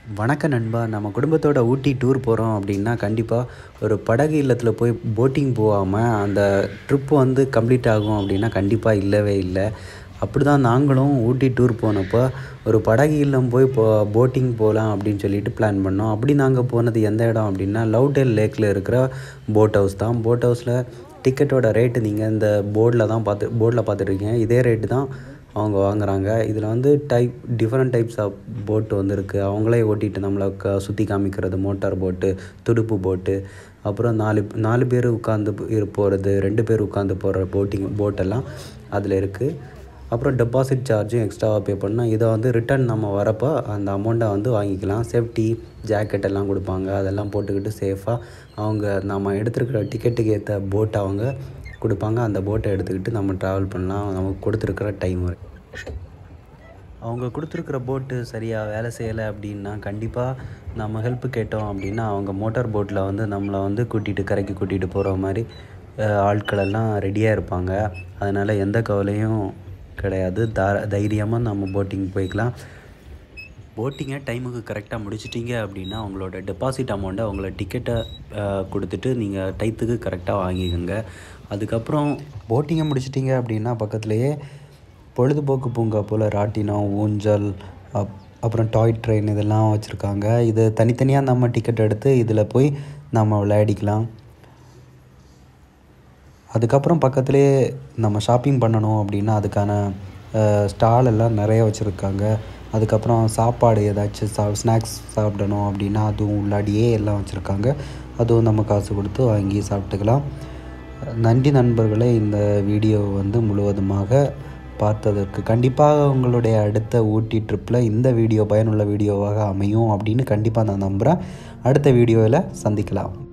வணக்க நண்பா நம்ம குடும்பத்தோட ஊட்டி டூர் போகிறோம் அப்படின்னா கண்டிப்பாக ஒரு படகு இல்லத்தில் போய் போட்டிங் போகாமல் அந்த ட்ரிப் வந்து கம்ப்ளீட் ஆகும் அப்படின்னா கண்டிப்பாக இல்லவே இல்லை அப்படி தான் நாங்களும் ஊட்டி டூர் போனப்போ ஒரு படகு இல்லம் போய் போ போட்டிங் போகலாம் அப்படின்னு சொல்லிட்டு பிளான் பண்ணோம் அப்படி நாங்கள் போனது எந்த இடம் அப்படின்னா லவ்டேல் லேக்கில் இருக்கிற போட் ஹவுஸ் தான் போட் ஹவுஸில் டிக்கெட்டோட ரேட்டு நீங்கள் இந்த போர்டில் தான் பார்த்து போர்டில் பார்த்துட்ருக்கீங்க இதே ரேட்டு தான் அவங்க வாங்குறாங்க இதில் வந்து டைப் டிஃப்ரெண்ட் டைப்ஸ் ஆஃப் போட்டு வந்து இருக்குது அவங்களே ஓட்டிகிட்டு நம்மளை க சுற்றி காமிக்கிறது மோட்டார் போட்டு துடுப்பு போட்டு அப்புறம் நாலு நாலு பேர் உட்காந்து போகிறது ரெண்டு பேர் உட்காந்து போகிற போட்டிங் போட்டெல்லாம் அதில் இருக்குது அப்புறம் டெபாசிட் சார்ஜும் எக்ஸ்ட்ராவாக பே பண்ணால் இதை வந்து ரிட்டர்ன் நம்ம வரப்போ அந்த அமௌண்ட்டை வந்து வாங்கிக்கலாம் சேஃப்டி ஜாக்கெட் எல்லாம் கொடுப்பாங்க அதெல்லாம் போட்டுக்கிட்டு சேஃபாக அவங்க நம்ம எடுத்துருக்கிற டிக்கெட்டுக்கு ஏற்ற போட்டை அவங்க கொடுப்பாங்க அந்த போட்டை எடுத்துக்கிட்டு நம்ம ட்ராவல் பண்ணலாம் நமக்கு கொடுத்துருக்கிற டைம் அவங்க கொடுத்துருக்குற போட்டு சரியாக வேலை செய்யலை அப்படின்னா கண்டிப்பாக நம்ம ஹெல்ப் கேட்டோம் அப்படின்னா அவங்க மோட்டார் போட்டில் வந்து நம்மளை வந்து கூட்டிகிட்டு கரைக்கு கூட்டிகிட்டு போகிற மாதிரி அஹ், ஆட்கள் எல்லாம் ரெடியாக இருப்பாங்க அதனால் எந்த கவலையும் கிடையாது தா தைரியமாக நம்ம போட்டிங் போய்க்கலாம் போட்டிங்கை டைமுக்கு கரெக்டாக முடிச்சிட்டிங்க அப்படின்னா உங்களோட டெபாசிட் அமௌண்ட்டை உங்களை டிக்கெட்டை கொடுத்துட்டு நீங்கள் டைத்துக்கு கரெக்டாக வாங்கிக்கோங்க அதுக்கப்புறம் போட்டிங்கை முடிச்சிட்டிங்க அப்படின்னா பக்கத்துலேயே பொழுதுபோக்கு பூங்கா போல் ராட்டினம் ஊஞ்சல் அப் அப்புறம் டாய் ட்ரெயின் இதெல்லாம் வச்சுருக்காங்க இது தனித்தனியாக நம்ம டிக்கெட் எடுத்து இதில் போய் நம்ம விளையாடிக்கலாம் அதுக்கப்புறம் பக்கத்துலேயே நம்ம ஷாப்பிங் பண்ணணும் அப்படின்னா அதுக்கான ஸ்டால் எல்லாம் நிறைய வச்சுருக்காங்க அதுக்கப்புறம் சாப்பாடு ஏதாச்சும் சா ஸ்நாக்ஸ் சாப்பிடணும் அப்படின்னா அதுவும் உள்ளாடியே எல்லாம் வச்சுருக்காங்க அதுவும் நம்ம காசு கொடுத்து வாங்கி சாப்பிட்டுக்கலாம் நன்றி நண்பர்களே இந்த வீடியோ வந்து முழுவதுமாக பார்த்ததற்கு கண்டிப்பாக உங்களுடைய அடுத்த ஊட்டி ட்ரிப்பில் இந்த வீடியோ பயனுள்ள வீடியோவாக அமையும் அப்படின்னு கண்டிப்பாக நான் நம்புகிறேன் அடுத்த வீடியோவில் சந்திக்கலாம்